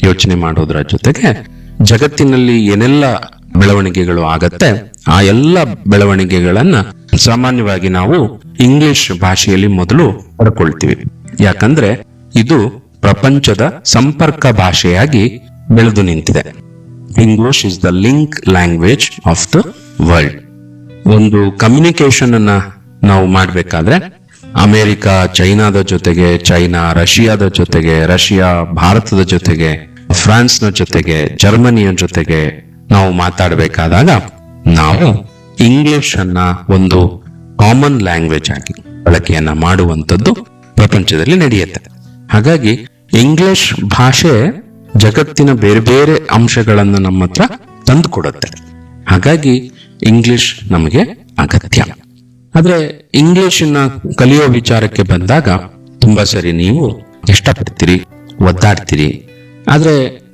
ಯೋಚನೆ ಮಾಡೋದ್ರ ಜೊತೆಗೆ ಜಗತ್ತಿನಲ್ಲಿ ಏನೆಲ್ಲ ಬೆಳವಣಿಗೆಗಳು ಆಗತ್ತೆ ಆ ಎಲ್ಲ ಬೆಳವಣಿಗೆಗಳನ್ನ ಸಾಮಾನ್ಯವಾಗಿ ನಾವು ಇಂಗ್ಲಿಷ್ ಭಾಷೆಯಲ್ಲಿ ಮೊದಲು ಪಡ್ಕೊಳ್ತೀವಿ ಯಾಕಂದ್ರೆ ಇದು ಪ್ರಪಂಚದ ಸಂಪರ್ಕ ಭಾಷೆಯಾಗಿ ಬೆಳೆದು ನಿಂತಿದೆ English is the link language of the world ಒಂದು ಕಮ್ಯುನಿಕೇಶನ್ ಅನ್ನ ನಾವು ಮಾಡಬೇಕಾದ್ರೆ ಅಮೆರಿಕ ಚೈನಾದ ಜೊತೆಗೆ ಚೈನಾ ರಷ್ಯಾದ ಜೊತೆಗೆ ರಷ್ಯಾ ಭಾರತದ ಜೊತೆಗೆ ಫ್ರಾನ್ಸ್ನ ಜೊತೆಗೆ ಜರ್ಮನಿಯ ಜೊತೆಗೆ ನಾವು ಮಾತಾಡಬೇಕಾದಾಗ ನಾವು ಇಂಗ್ಲಿಷ್ ಅನ್ನ ಒಂದು ಕಾಮನ್ ಲ್ಯಾಂಗ್ವೇಜ್ ಆಗಿ ಬಳಕೆಯನ್ನ ಮಾಡುವಂಥದ್ದು ಪ್ರಪಂಚದಲ್ಲಿ ನಡೆಯುತ್ತೆ ಹಾಗಾಗಿ ಇಂಗ್ಲಿಷ್ ಭಾಷೆ ಜಗತ್ತಿನ ಬೇರೆ ಬೇರೆ ಅಂಶಗಳನ್ನು ನಮ್ಮ ಹತ್ರ ತಂದುಕೊಡುತ್ತೆ ಹಾಗಾಗಿ ಇಂಗ್ಲಿಷ್ ನಮಗೆ ಅಗತ್ಯ ಆದ್ರೆ ಇಂಗ್ಲಿಷನ್ನ ಕಲಿಯೋ ವಿಚಾರಕ್ಕೆ ಬಂದಾಗ ತುಂಬಾ ಸರಿ ನೀವು ಇಷ್ಟಪಡ್ತೀರಿ ಒದ್ದಾಡ್ತೀರಿ ಆದ್ರೆ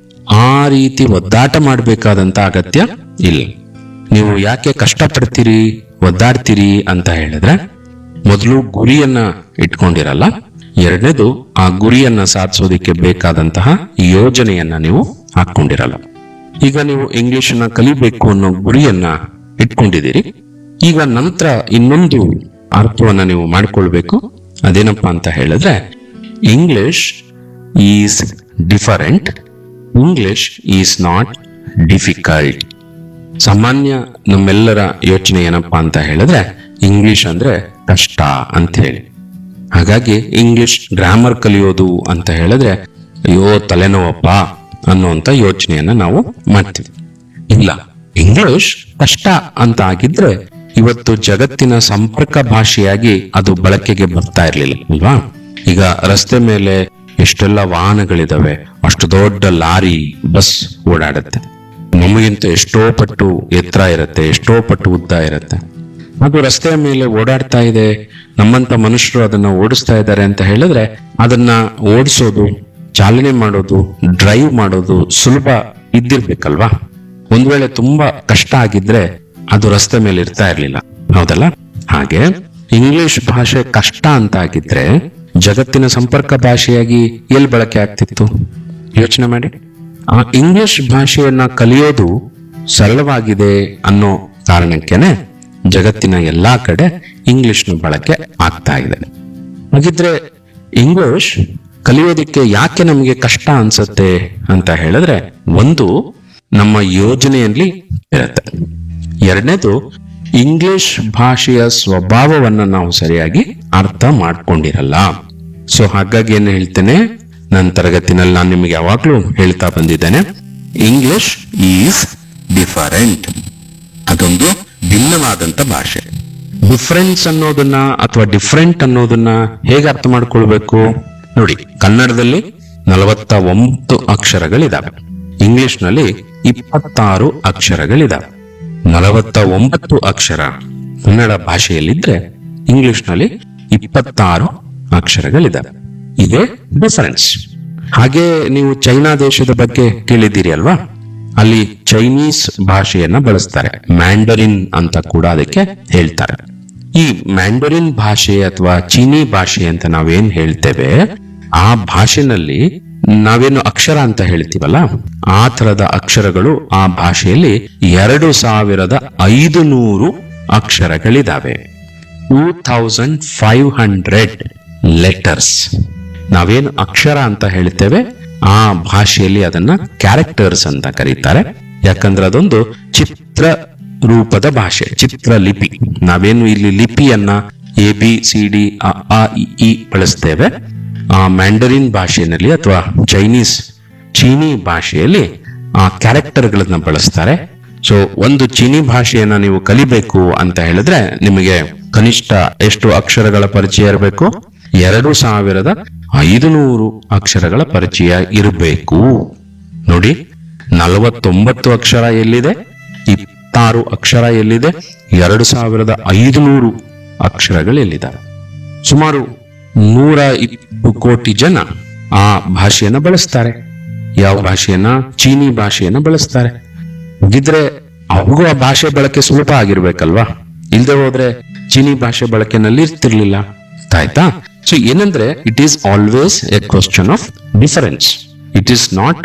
ಆ ರೀತಿ ಒದ್ದಾಟ ಮಾಡಬೇಕಾದಂತ ಅಗತ್ಯ ಇಲ್ಲ ನೀವು ಯಾಕೆ ಕಷ್ಟಪಡ್ತೀರಿ ಒದ್ದಾಡ್ತೀರಿ ಅಂತ ಹೇಳಿದ್ರೆ ಮೊದಲು ಗುರಿಯನ್ನ ಇಟ್ಕೊಂಡಿರಲ್ಲ ಎರಡನೇದು ಆ ಗುರಿಯನ್ನ ಸಾಧಿಸೋದಿಕ್ಕೆ ಬೇಕಾದಂತಹ ಯೋಜನೆಯನ್ನ ನೀವು ಹಾಕೊಂಡಿರಲ್ಲ ಈಗ ನೀವು ಇಂಗ್ಲಿಷ್ ನ ಕಲಿಬೇಕು ಅನ್ನೋ ಗುರಿಯನ್ನ ಇಟ್ಕೊಂಡಿದ್ದೀರಿ ಈಗ ನಂತರ ಇನ್ನೊಂದು ಅರ್ಥವನ್ನ ನೀವು ಮಾಡ್ಕೊಳ್ಬೇಕು ಅದೇನಪ್ಪಾ ಅಂತ ಹೇಳಿದ್ರೆ English is different English is not difficult ಸಾಮಾನ್ಯ ನಮ್ಮೆಲ್ಲರ ಯೋಚನೆ ಏನಪ್ಪಾ ಅಂತ ಹೇಳಿದ್ರೆ ಇಂಗ್ಲಿಷ್ ಅಂದ್ರೆ ಕಷ್ಟ ಅಂತ ಹೇಳಿ ಹಾಗಾಗಿ ಇಂಗ್ಲಿಷ್ ಗ್ರಾಮರ್ ಕಲಿಯೋದು ಅಂತ ಹೇಳಿದ್ರೆ ಅಯ್ಯೋ ತಲೆನೋವಪ್ಪ ಅನ್ನುವಂತ ಯೋಚನೆಯನ್ನ ನಾವು ಮಾಡ್ತೀವಿ ಇಲ್ಲ ಇಂಗ್ಲಿಷ್ ಕಷ್ಟ ಅಂತ ಆಗಿದ್ರೆ ಇವತ್ತು ಜಗತ್ತಿನ ಸಂಪರ್ಕ ಭಾಷೆಯಾಗಿ ಅದು ಬಳಕೆಗೆ ಬರ್ತಾ ಇರ್ಲಿಲ್ಲ ಅಲ್ವಾ ಈಗ ರಸ್ತೆ ಮೇಲೆ ಎಷ್ಟೆಲ್ಲ ವಾಹನಗಳಿದಾವೆ ಅಷ್ಟು ದೊಡ್ಡ ಲಾರಿ ಬಸ್ ಓಡಾಡುತ್ತೆ ನಮಗಿಂತ ಎಷ್ಟೋ ಪಟ್ಟು ಎತ್ತರ ಇರುತ್ತೆ ಎಷ್ಟೋ ಪಟ್ಟು ಉದ್ದ ಇರುತ್ತೆ ಅದು ರಸ್ತೆಯ ಮೇಲೆ ಓಡಾಡ್ತಾ ಇದೆ ನಮ್ಮಂತ ಮನುಷ್ಯರು ಅದನ್ನ ಓಡಿಸ್ತಾ ಇದ್ದಾರೆ ಅಂತ ಹೇಳಿದ್ರೆ ಅದನ್ನ ಓಡಿಸೋದು ಚಾಲನೆ ಮಾಡೋದು ಡ್ರೈವ್ ಮಾಡೋದು ಸುಲಭ ಇದ್ದಿರ್ಬೇಕಲ್ವಾ ಒಂದ್ ವೇಳೆ ತುಂಬಾ ಕಷ್ಟ ಆಗಿದ್ರೆ ಅದು ರಸ್ತೆ ಮೇಲೆ ಇರ್ತಾ ಇರ್ಲಿಲ್ಲ ಹೌದಲ್ಲ ಹಾಗೆ ಇಂಗ್ಲಿಷ್ ಭಾಷೆ ಕಷ್ಟ ಅಂತ ಆಗಿದ್ರೆ ಜಗತ್ತಿನ ಸಂಪರ್ಕ ಭಾಷೆಯಾಗಿ ಎಲ್ಲಿ ಬಳಕೆ ಆಗ್ತಿತ್ತು ಯೋಚನೆ ಮಾಡಿ ಆ ಇಂಗ್ಲಿಷ್ ಭಾಷೆಯನ್ನ ಕಲಿಯೋದು ಸರಳವಾಗಿದೆ ಅನ್ನೋ ಕಾರಣಕ್ಕೇನೆ ಜಗತ್ತಿನ ಎಲ್ಲಾ ಕಡೆ ಇಂಗ್ಲಿಷ್ನ ಬಳಕೆ ಆಗ್ತಾ ಇದೆ ಹಾಗಿದ್ರೆ ಇಂಗ್ಲಿಷ್ ಕಲಿಯೋದಿಕ್ಕೆ ಯಾಕೆ ನಮಗೆ ಕಷ್ಟ ಅನ್ಸುತ್ತೆ ಅಂತ ಹೇಳಿದ್ರೆ ಒಂದು ನಮ್ಮ ಯೋಜನೆಯಲ್ಲಿ ಇರುತ್ತೆ ಎರಡನೇದು ಇಂಗ್ಲಿಷ್ ಭಾಷೆಯ ಸ್ವಭಾವವನ್ನ ನಾವು ಸರಿಯಾಗಿ ಅರ್ಥ ಮಾಡ್ಕೊಂಡಿರಲ್ಲ ಸೊ ಹಾಗಾಗಿ ಏನು ಹೇಳ್ತೇನೆ ನನ್ನ ತರಗತಿನಲ್ಲಿ ನಾನು ನಿಮಗೆ ಯಾವಾಗ್ಲೂ ಹೇಳ್ತಾ ಬಂದಿದ್ದೇನೆ ಇಂಗ್ಲಿಷ್ ಈಸ್ ಡಿಫರೆಂಟ್ ಅದೊಂದು ಭಿನ್ನವಾದಂತ ಭಾಷೆ ಡಿಫರೆನ್ಸ್ ಅನ್ನೋದನ್ನ ಅಥವಾ ಡಿಫರೆಂಟ್ ಅನ್ನೋದನ್ನ ಹೇಗೆ ಅರ್ಥ ಮಾಡ್ಕೊಳ್ಬೇಕು ನೋಡಿ ಕನ್ನಡದಲ್ಲಿ ನಲವತ್ತ ಒಂಬತ್ತು ಅಕ್ಷರಗಳಿದಾವೆ ಇಂಗ್ಲಿಷ್ ನಲ್ಲಿ ಇಪ್ಪತ್ತಾರು ಅಕ್ಷರಗಳಿದಾವೆ ನಲವತ್ತ ಒಂಬತ್ತು ಅಕ್ಷರ ಕನ್ನಡ ಭಾಷೆಯಲ್ಲಿದ್ರೆ ಇಂಗ್ಲಿಷ್ ನಲ್ಲಿ ಇಪ್ಪತ್ತಾರು ಅಕ್ಷರಗಳಿದಾವೆ ಇದೇ ಡಿಫರೆನ್ಸ್ ಹಾಗೆ ನೀವು ಚೈನಾ ದೇಶದ ಬಗ್ಗೆ ಕೇಳಿದ್ದೀರಿ ಅಲ್ವಾ ಅಲ್ಲಿ ಚೈನೀಸ್ ಭಾಷೆಯನ್ನ ಬಳಸ್ತಾರೆ ಮ್ಯಾಂಡರಿನ್ ಅಂತ ಕೂಡ ಅದಕ್ಕೆ ಹೇಳ್ತಾರೆ ಈ ಮ್ಯಾಂಡರಿನ್ ಭಾಷೆ ಅಥವಾ ಚೀನಿ ಭಾಷೆ ಅಂತ ನಾವೇನ್ ಹೇಳ್ತೇವೆ ಆ ಭಾಷೆನಲ್ಲಿ ನಾವೇನು ಅಕ್ಷರ ಅಂತ ಹೇಳ್ತೀವಲ್ಲ ಆ ತರದ ಅಕ್ಷರಗಳು ಆ ಭಾಷೆಯಲ್ಲಿ ಎರಡು ಸಾವಿರದ ಐದು ನೂರು ಅಕ್ಷರಗಳಿದಾವೆ two thousand five hundred letters ನಾವೇನು ಅಕ್ಷರ ಅಂತ ಹೇಳ್ತೇವೆ ಆ ಭಾಷೆಯಲ್ಲಿ ಅದನ್ನ ಕ್ಯಾರೆಕ್ಟರ್ಸ್ ಅಂತ ಕರೀತಾರೆ ಯಾಕಂದ್ರೆ ಅದೊಂದು ಚಿತ್ರ ರೂಪದ ಭಾಷೆ ಚಿತ್ರ ಲಿಪಿ ನಾವೇನು ಇಲ್ಲಿ ಲಿಪಿಯನ್ನ ಎ ಬಿ ಸಿ ಡಿ ಅ ಆ, ಇ, ಈ ಬಳಸ್ತೇವೆ ಆ ಮ್ಯಾಂಡರಿನ್ ಭಾಷೆಯಲ್ಲಿ ಅಥವಾ ಚೈನೀಸ್ ಚೀನಿ ಭಾಷೆಯಲ್ಲಿ ಆ ಕ್ಯಾರೆಕ್ಟರ್ಗಳನ್ನ ಬಳಸ್ತಾರೆ ಸೊ ಒಂದು ಚೀನಿ ಭಾಷೆಯನ್ನ ನೀವು ಕಲಿಬೇಕು ಅಂತ ಹೇಳಿದ್ರೆ ನಿಮಗೆ ಕನಿಷ್ಠ ಎಷ್ಟು ಅಕ್ಷರಗಳ ಪರಿಚಯ ಇರಬೇಕು ಎರಡು ಸಾವಿರದ ಐದು ನೂರು ಅಕ್ಷರಗಳ ಪರಿಚಯ ಇರಬೇಕು ನೋಡಿ ನಲವತ್ತೊಂಬತ್ತು ಅಕ್ಷರ ಎಲ್ಲಿದೆ ಇಪ್ಪತ್ತಾರು ಅಕ್ಷರ ಎಲ್ಲಿದೆ ಎರಡು ಸಾವಿರದ ಐದು ನೂರು ಅಕ್ಷರಗಳು ಎಲ್ಲಿದ್ದಾವೆ ಸುಮಾರು ನೂರ ಇಪ್ಪತ್ತು ಕೋಟಿ ಜನ ಆ ಭಾಷೆಯನ್ನ ಬಳಸ್ತಾರೆ ಯಾವ ಭಾಷೆಯನ್ನ ಚೀನಿ ಭಾಷೆಯನ್ನ ಬಳಸ್ತಾರೆ ಹಾಗಿದ್ರೆ ಅವ್ರಿಗೂ ಆ ಭಾಷೆ ಬಳಕೆ ಸುಲಭ ಆಗಿರ್ಬೇಕಲ್ವಾ ಇಲ್ದೆ ಹೋದ್ರೆ ಚೀನಿ ಭಾಷೆ ಬಳಕೆನಲ್ಲಿ ಇರ್ತಿರ್ಲಿಲ್ಲ ಆಯ್ತಾ ಸೊ ಏನಂದ್ರೆ it is always a question of difference it is not